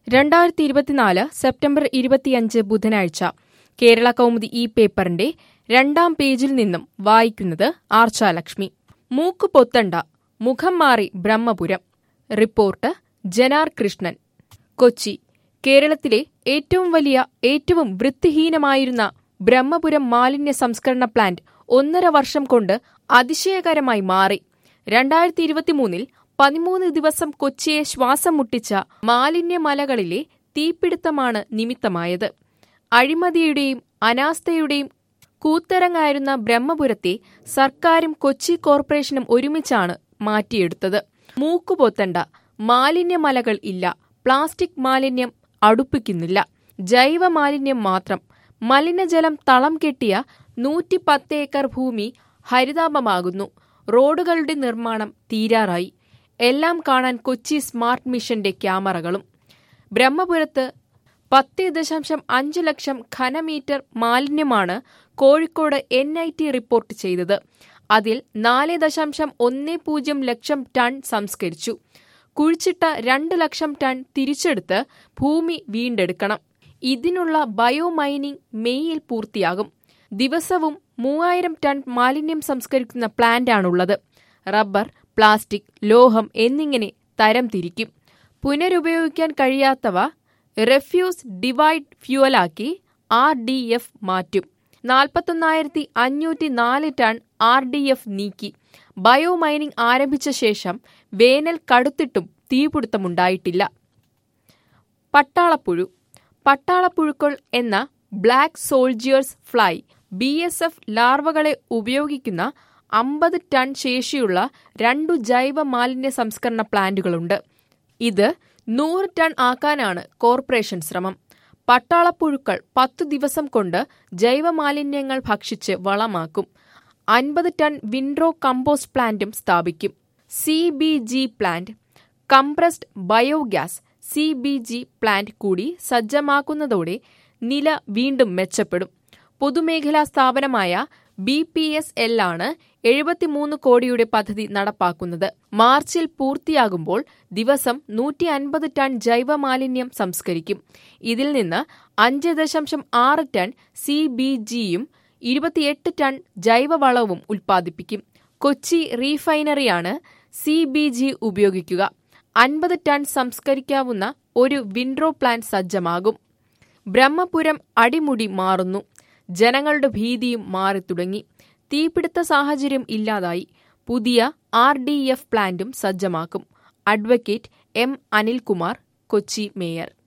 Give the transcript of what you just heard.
രണ്ടായിരത്തി ഇരുപത്തിനാല് സെപ്റ്റംബർ ഇരുപത്തിയഞ്ച് ബുധനാഴ്ച കേരള കൗമുദി ഈ പേപ്പറിന്റെ രണ്ടാം പേജിൽ നിന്നും വായിക്കുന്നത് ആർച്ചാലക്ഷ്മി മൂക്ക് പൊത്തണ്ട മുഖം മാറി ബ്രഹ്മപുരം റിപ്പോർട്ട് ജനാർ കൃഷ്ണൻ കൊച്ചി കേരളത്തിലെ ഏറ്റവും വലിയ ഏറ്റവും വൃത്തിഹീനമായിരുന്ന ബ്രഹ്മപുരം മാലിന്യ സംസ്കരണ പ്ലാന്റ് ഒന്നര വർഷം കൊണ്ട് അതിശയകരമായി മാറി രണ്ടായിരത്തി ഇരുപത്തിമൂന്നിൽ പതിമൂന്ന് ദിവസം കൊച്ചിയെ ശ്വാസം മുട്ടിച്ച മാലിന്യമലകളിലെ തീപിടുത്തമാണ് നിമിത്തമായത് അഴിമതിയുടെയും അനാസ്ഥയുടെയും കൂത്തരങ്ങായിരുന്ന ബ്രഹ്മപുരത്തെ സർക്കാരും കൊച്ചി കോർപ്പറേഷനും ഒരുമിച്ചാണ് മാറ്റിയെടുത്തത് മൂക്കുപൊത്തണ്ട മാലിന്യമലകൾ ഇല്ല പ്ലാസ്റ്റിക് മാലിന്യം അടുപ്പിക്കുന്നില്ല ജൈവ മാലിന്യം മാത്രം മലിനജലം തളം കെട്ടിയ നൂറ്റി പത്ത് ഏക്കർ ഭൂമി ഹരിതാപമാകുന്നു റോഡുകളുടെ നിർമ്മാണം തീരാറായി എല്ലാം കാണാൻ കൊച്ചി സ്മാർട്ട് മിഷന്റെ ക്യാമറകളും ബ്രഹ്മപുരത്ത് പത്ത് ദശാംശം അഞ്ച് ലക്ഷം ഘനമീറ്റർ മാലിന്യമാണ് Kozhikode N I T report ചെയ്തത് അതിൽ നാല് ദശാംശം ഒന്ന് പൂജ്യം ലക്ഷം ടൺ സംസ്കരിച്ചു കുഴിച്ചിട്ട രണ്ട് ലക്ഷം ടൺ തിരിച്ചെടുത്ത് ഭൂമി വീണ്ടെടുക്കണം ഇതിനുള്ള ബയോമൈനിംഗ് മെയ്യിൽ പൂർത്തിയാകും ദിവസവും മൂവായിരം ടൺ മാലിന്യം സംസ്കരിക്കുന്ന പ്ലാന്റാണുള്ളത് റബ്ബർ പ്ലാസ്റ്റിക് ലോഹം എന്നിങ്ങനെ തരം തിരിക്കും പുനരുപയോഗിക്കാൻ കഴിയാത്തവ റെഫ്യൂസ് ഡിവൈഡ് ഫ്യൂവലാക്കി ആർ ഡി എഫ് മാറ്റും നാൽപ്പത്തൊന്നായിരത്തി അഞ്ഞൂറ്റി നാല് ടൺ ആർ ഡി എഫ് നീക്കി ബയോമൈനിംഗ് ആരംഭിച്ച ശേഷം വേനൽ കടുത്തിട്ടും തീപിടുത്തമുണ്ടായിട്ടില്ല പട്ടാളപ്പുഴു പട്ടാളപ്പുഴുക്കൾ എന്ന black soldiers fly B S F ലാർവകളെ ഉപയോഗിക്കുന്ന അമ്പത് ടൺ ശേഷിയുള്ള രണ്ടു ജൈവ മാലിന്യ സംസ്കരണ പ്ലാന്റുകളുണ്ട് ഇത് നൂറ് ടൺ ആക്കാനാണ് കോർപ്പറേഷൻ ശ്രമം പട്ടാളപ്പുഴുക്കൾ പത്തു ദിവസം കൊണ്ട് ജൈവമാലിന്യങ്ങൾ ഭക്ഷിച്ച് വളമാക്കും അൻപത് ടൺ വിൻഡ്രോ കമ്പോസ്റ്റ് പ്ലാന്റും സ്ഥാപിക്കും C B G plant compressed biogas C B G plant കൂടി സജ്ജമാക്കുന്നതോടെ നില വീണ്ടും മെച്ചപ്പെടും പൊതുമേഖലാ സ്ഥാപനമായ ബി പി എസ് എല്ലാണ് എഴുപത്തിമൂന്ന് കോടിയുടെ പദ്ധതി നടപ്പാക്കുന്നത് മാർച്ചിൽ പൂർത്തിയാകുമ്പോൾ ദിവസം നൂറ്റി അൻപത് ടൺ ജൈവമാലിന്യം സംസ്കരിക്കും ഇതിൽ നിന്ന് അഞ്ച് ദശാംശം ആറ് ടൺ സി ബി ജിയും ഇരുപത്തിയെട്ട് ടൺ ജൈവവളവും ഉൽപ്പാദിപ്പിക്കും കൊച്ചി റീഫൈനറിയാണ് സി ബി ജി ഉപയോഗിക്കുക അൻപത് ടൺ സംസ്കരിക്കാവുന്ന ഒരു വിൻഡ്രോ പ്ലാന്റ് സജ്ജമാകും ബ്രഹ്മപുരം അടിമുടി മാറുന്നു ജനങ്ങളുടെ ഭീതിയും മാറിത്തുടങ്ങി തീപിടുത്ത സാഹചര്യം ഇല്ലാതായി പുതിയ ആർ ഡി എഫ് പ്ലാന്റും സജ്ജമാക്കും advocate M Anilkumar Kochi mayor